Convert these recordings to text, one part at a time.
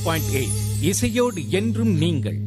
Point eight இசையோடு என்றும் நீங்கள்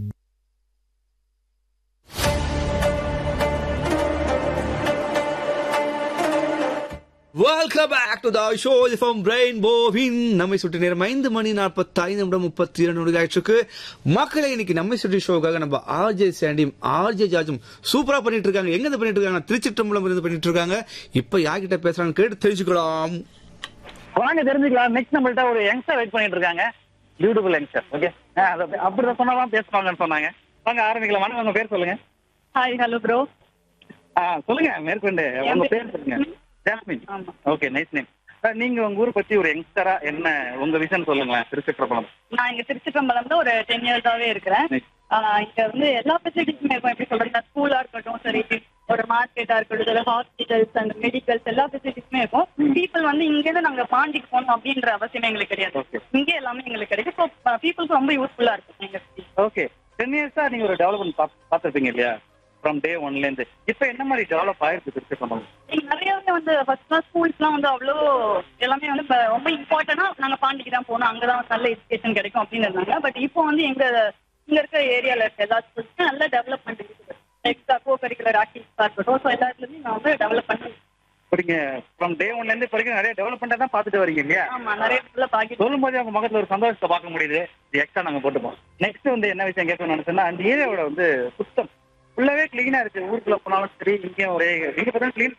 welcome back to the show from ரெயின்போவின் நம்மை சுற்றி நேரம் ஐந்து மணி நாற்பத்தைந்து நிமிடம் முப்பத்தி இரண்டு நிமிடங்களுக்கு மக்களை இன்னைக்கு நம்மை சுற்றி ஷோக்காக நம்ம ஆர்ஜே சாண்டியும் ஆர்ஜே ஜார்ஜும் சூப்பரா பண்ணிட்டு இருக்காங்க எங்க இருந்து பண்ணிட்டு இருக்காங்க திருச்சிற்றம்பலம் இருந்து பண்ணிட்டு இருக்காங்க இப்ப யார்கிட்ட பேசுறான்னு கேட்டு தெரிஞ்சுக்கலாம் வாங்க தெரிஞ்சுக்கலாம் நெக்ஸ்ட் நம்மள்ட்ட ஒரு யங்ஸ்டர் வெயிட் பண்ணிட்டு இருக்காங்க பியூட்டிஃபுல் யங்ஸ்டர் ஓகே அப்படிதான் சொன்னாதான் பேசுவாங்கன்னு சொன்னாங்க வாங்க ஆரம்பிக்கலாம் வாங்க உங்க பேர் சொல்லுங்க ஹாய் ஹலோ ப்ரோ ஆ சொல்லுங்க மேற்கொண்டு என் உங்க பேர் பேர் சொல்லுங்க ஜாஸ்மின் ஆமா. ஓகே நைஸ் நேம் நீங்க உங்க ஊர் பத்தி ஒரு யங்ஸ்டரா என்ன உங்க விஷன் சொல்லுங்களேன் திருச்சிற்றப்பலம் நான் இங்க திருச்சிற்றம்பலம்ல ஒரு டென் இயர்ஸாவே இருக்கிறேன் Nice. ஆஹ் இங்க வந்து எல்லா ஃபெசிலிட்டிஸுமே இருக்கும் எப்படி சொல்றது ஸ்கூலா இருக்கட்டும் சரி ஒரு மார்க்கெட்டா இருக்கட்டும் இல்ல ஹாஸ்பிட்டல்ஸ் அண்ட் மெடிக்கல்ஸ் எல்லா ஃபெசிலிட்டிஸுமே இருக்கும் பீப்புள் வந்து இங்க இருந்து நாங்க பாண்டிக்கு போகணும் அப்படின்ற அவசியமே எங்களுக்கு கிடையாது Okay. இங்கே எல்லாமே எங்களுக்கு கிடைக்கும் ஸோ பீப்புளுக்கு ரொம்ப யூஸ்ஃபுல்லா இருக்கும் எங்க city. ஓகே டென் இயர்ஸா நீங்க ஒரு டெவலப்மெண்ட் பார்த்துருப்பீங்க இல்லையா ஃப்ரம் டே ஒன்ல இருந்து இப்போ என்ன மாதிரி டெவலப் ஆயிருக்கு திருச்சிற்றப்பலம் இங்க நிறையவே வந்து ஃபர்ஸ்ட் கிளாஸ் ஸ்கூல்ஸ்லாம் வந்து அவ்வளோ எல்லாமே வந்து இப்ப ரொம்ப இம்பார்ட்டனா நாங்க பாண்டிக்கு தான் போகணும் அங்கதான் வந்து நல்ல எஜுகேஷன் கிடைக்கும் அப்படின்னு இருந்தாங்க பட் இப்போ வந்து எங்க இங்க இருக்க ஏரியால இருக்க எல்லா ஸ்கூல்ஸுமே நல்ல டெவலப்மெண்ட் இருக்குது எக்ஸ்ட்ரா கோ கரிக்குலர் ஆக்டிவிட்டிஸா இருக்கட்டும் ஸோ எல்லா இடத்துலயும் நான் வந்து டெவலப் பண்ணி இப்போ நீங்க ஃப்ரம் டே ஒன்ல இருந்து இப்போ வரைக்கும் நிறைய டெவலப்மெண்ட்டாக தான் பார்த்துட்டு வரீங்க இல்லையா ஆமா நிறைய இடத்துல பாக்கி சொல்லும் போதே அவங்க முகத்துல ஒரு சந்தோஷத்தை பார்க்க முடியுது இது எக்ஸ்ட்ரா நாங்க போட்டுப்போம் நெக்ஸ்ட் வந்து என்ன விஷயம் கேட்கணும்னு நினைச்சேன்னா அந்த ஏரியாவோட வந்து சுத்தம் ஃபுல்லாவே கிளீனா இருக்கு ஊருக்குள்ள போனாலும் சரி இங்கேயும் ஒரே எங்க பார்த்தாலும் கிளீன்